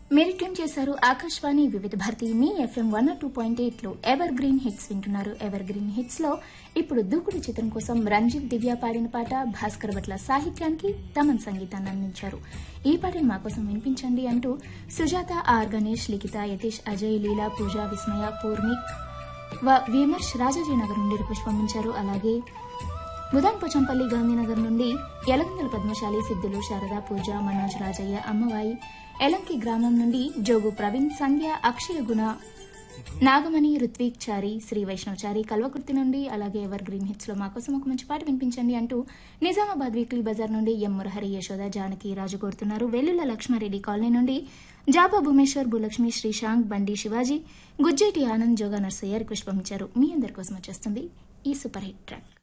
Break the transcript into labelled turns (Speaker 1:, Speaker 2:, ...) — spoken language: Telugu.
Speaker 1: మీరు ట్యూన్ చేశారు ఆకాశవాణి వివిధ భారతి మీ FM one two point eight లో ఎవర్ గ్రీన్ హిట్స్ వింటున్నారు ఎవర్ గ్రీన్ హిట్స్ లో ఇప్పుడు దూకుడు చిత్రం కోసం రంజిత్ దివ్య పాడిన పాట భాస్కర్ భట్ల సాహిత్యానికి తమన్ సంగీతాన్ని అందించారు ఈ పాటను మా కోసం వినిపించండి అంటూ సుజాత ఆర్ గణేష్ లిఖిత యతీష్ అజయ్ లీలా పూజ విస్మయ పూర్ణిక్ వ విమర్శ్ రాజాజీనగర్ నుండి రిక్వెస్ట్ పంపించారు అలాగే బుధాన్ పోచంపల్లి గాంధీనగర్ నుండి యలగందల పద్మశాలి సిద్ధులు శారద పూజ మనోజ్ రాజయ్య అమ్మవాయి ఎలంకి గ్రామం నుండి జోగు ప్రవీణ్ సంధ్య అక్షయ గుణ నాగమణి రుత్విక్ చారి శ్రీ వైష్ణవచారి కల్వకుర్తి నుండి అలాగే ఎవర్ గ్రీన్ హిట్స్ లో మాకోసం ఒక మంచి పాట వినిపించండి అంటూ నిజామాబాద్ వీక్లీ బజార్ నుండి ఎం మురహరి యశోద జానకి రాజు కోరుతున్నారు వెల్లుల లక్ష్మారెడ్డి కాలనీ నుండి జాబా భూమేశ్వర్ భూలక్ష్మి శ్రీశాంక్ బండి శివాజీ గుజ్జేటి ఆనంద్ జోగా నర్సయ్య రిక్వెస్ట్ పంపించారు మీ అందరి కోసం వచ్చేస్తుంది ఈ సూపర్ హిట్ ట్రాక్